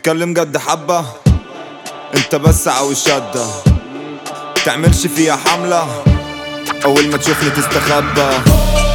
اتكلم جد حبة انت بس عاوز شدة تعملش فيها حملة اول ما تشوفني تستخبى